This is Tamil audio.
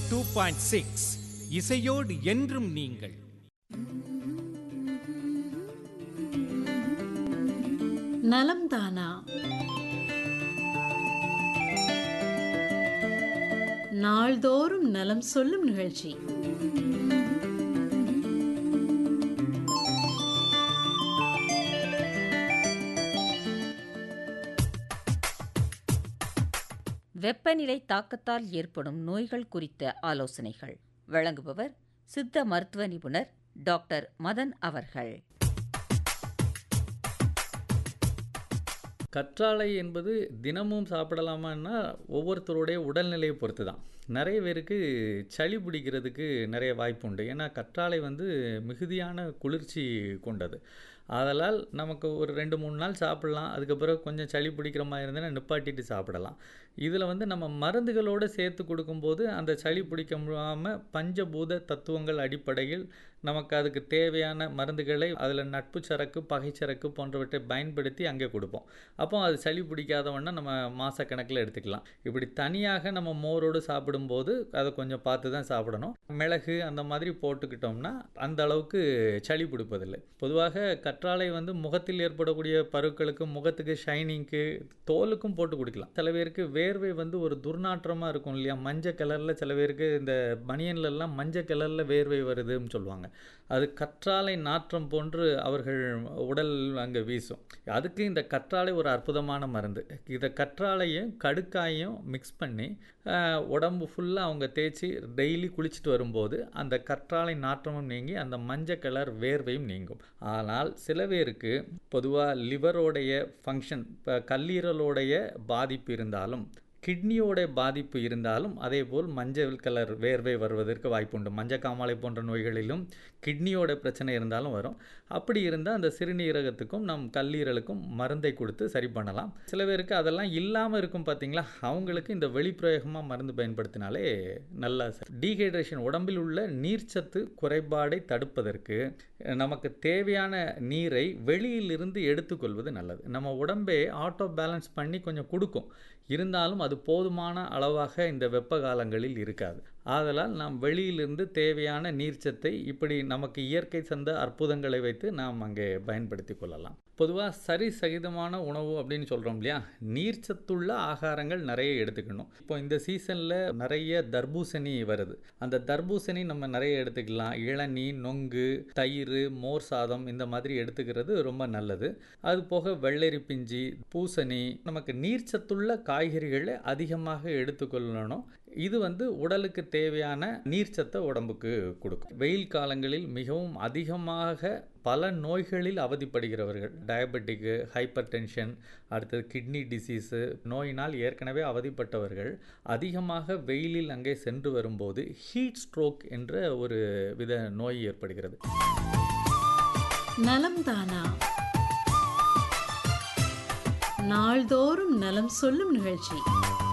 டூ பாயிண்ட் சிக்ஸ் இசையோடு என்றும் நீங்கள் நலம் தானா நாள்தோறும் நலம் சொல்லும் நிகழ்ச்சி வெப்பநிலை தாக்கத்தால் ஏற்படும் நோய்கள் குறித்த ஆலோசனைகள் வழங்குபவர் சித்த மருத்துவ நிபுணர் டாக்டர் மதன் அவர்கள் கற்றாழை என்பது தினமும் சாப்பிடலாமான்னா ஒவ்வொருத்தருடைய உடல்நிலையை பொறுத்து தான் நிறைய பேருக்கு சளி பிடிக்கிறதுக்கு நிறைய வாய்ப்பு உண்டு ஏன்னா கற்றாழை வந்து மிகுதியான குளிர்ச்சி கொண்டது அதனால் நமக்கு ஒரு ரெண்டு மூணு நாள் சாப்பிடலாம் அதுக்கப்புறம் கொஞ்சம் சளி பிடிக்கிற மாதிரி இருந்ததுன்னா நிப்பாட்டிட்டு சாப்பிடலாம் இதில் வந்து நம்ம மருந்துகளோடு சேர்த்து கொடுக்கும்போது அந்த சளி பிடிக்க முடியாமல் பஞ்சபூத தத்துவங்கள் அடிப்படையில் நமக்கு அதுக்கு தேவையான மருந்துகளை அதில் நட்பு சரக்கு பகைச்சரக்கு போன்றவற்றை பயன்படுத்தி அங்கே கொடுப்போம் அப்போ அது சளி பிடிக்காதவொன்னா நம்ம மாதக்கணக்கில் எடுத்துக்கலாம் இப்படி தனியாக நம்ம மோரோடு சாப்பிடும்போது அதை கொஞ்சம் பார்த்து தான் சாப்பிடணும் மிளகு அந்த மாதிரி போட்டுக்கிட்டோம்னா அந்த அளவுக்கு சளி பிடிப்பதில்லை பொதுவாக கற்றாழை வந்து முகத்தில் ஏற்படக்கூடிய பருக்களுக்கு முகத்துக்கு ஷைனிங்க்கு தோலுக்கும் போட்டு குடிக்கலாம் சில பேருக்கு வேர்வை வந்து ஒரு துர்நாற்றமாக இருக்கும் இல்லையா மஞ்சள் கலரில் சில பேருக்கு இந்த பனியன்லலாம் மஞ்சள் கலரில் வேர்வை வருதுன்னு சொல்லுவாங்க அது கற்றாழை நாற்றம் போன்று அவர்கள் உடல் அங்கே வீசும் அதுக்கு இந்த கற்றாழை ஒரு அற்புதமான மருந்து இதை கற்றாழையும் கடுக்காயும் மிக்ஸ் பண்ணி ஆஹ், உடம்பு ஃபுல்லாக அவங்க தேய்ச்சி டெய்லி குளிச்சுட்டு வரும்போது அந்த கற்றாழை நாற்றமும் நீங்கி அந்த மஞ்சள் கலர் வேர்வையும் நீங்கும் ஆனால் சில பேருக்கு பொதுவாக லிவரோடைய ஃபங்க்ஷன் இப்போ கல்லீரலோடைய பாதிப்பு இருந்தாலும் கிட்னியோட பாதிப்பு இருந்தாலும் அதே போல் மஞ்சள் கலர் வேர்வை வருவதற்கு வாய்ப்புண்டு மஞ்சள் காமாலை போன்ற நோய்களிலும் கிட்னியோட பிரச்சனை இருந்தாலும் வரும் அப்படி இருந்தால் அந்த சிறுநீரகத்துக்கும் நம் கல்லீரலுக்கும் மருந்தை கொடுத்து சரி பண்ணலாம் சில பேருக்கு அதெல்லாம் இல்லாமல் இருக்கும் பார்த்தீங்களா அவங்களுக்கு இந்த வெளிப்பிரயோகமாக மருந்து பயன்படுத்தினாலே நல்லா டீஹைட்ரேஷன் உடம்பில் உள்ள நீர்ச்சத்து குறைபாடை தடுப்பதற்கு நமக்கு தேவையான நீரை வெளியிலிருந்து எடுத்துக்கொள்வது நல்லது நம்ம உடம்பே ஆட்டோ பேலன்ஸ் பண்ணி கொஞ்சம் கொடுக்கும் இருந்தாலும் அது போதுமான அளவாக இந்த வெப்ப காலங்களில் இருக்காது ஆதலால் நாம் வெளியிலிருந்து தேவையான நீர்ச்சத்தை இப்படி நமக்கு இயற்கை சந்த அற்புதங்களை வைத்து நாம் அங்கே பயன்படுத்தி கொள்ளலாம் பொதுவாக சரி சகிதமான உணவு அப்படின்னு சொல்கிறோம் இல்லையா நீர்ச்சத்துள்ள ஆகாரங்கள் நிறைய எடுத்துக்கணும் இப்போ இந்த சீசனில் நிறைய தர்பூசணி வருது அந்த தர்பூசணி நம்ம நிறைய எடுத்துக்கலாம் இளநீ நொங்கு தயிர் மோர் சாதம் இந்த மாதிரி எடுத்துக்கிறது ரொம்ப நல்லது அது போக வெள்ளரி பிஞ்சி பூசணி நமக்கு நீர்ச்சத்துள்ள காய்கறிகளை அதிகமாக எடுத்துக்கொள்ளணும் இது வந்து உடலுக்கு தேவையான நீர்ச்சத்தை உடம்புக்கு கொடுக்கும் வெயில் காலங்களில் மிகவும் அதிகமாக பல நோய்களில் அவதிப்படுகிறவர்கள் டயபெட்டிக்கு ஹைப்பர் டென்ஷன் அடுத்தது கிட்னி டிசீஸு நோயினால் ஏற்கனவே அவதிப்பட்டவர்கள் அதிகமாக வெயிலில் அங்கே சென்று வரும்போது ஹீட் ஸ்ட்ரோக் என்ற ஒரு வித நோய் ஏற்படுகிறது நலம் தானா நாள்தோறும் நலம் சொல்லும் நிகழ்ச்சி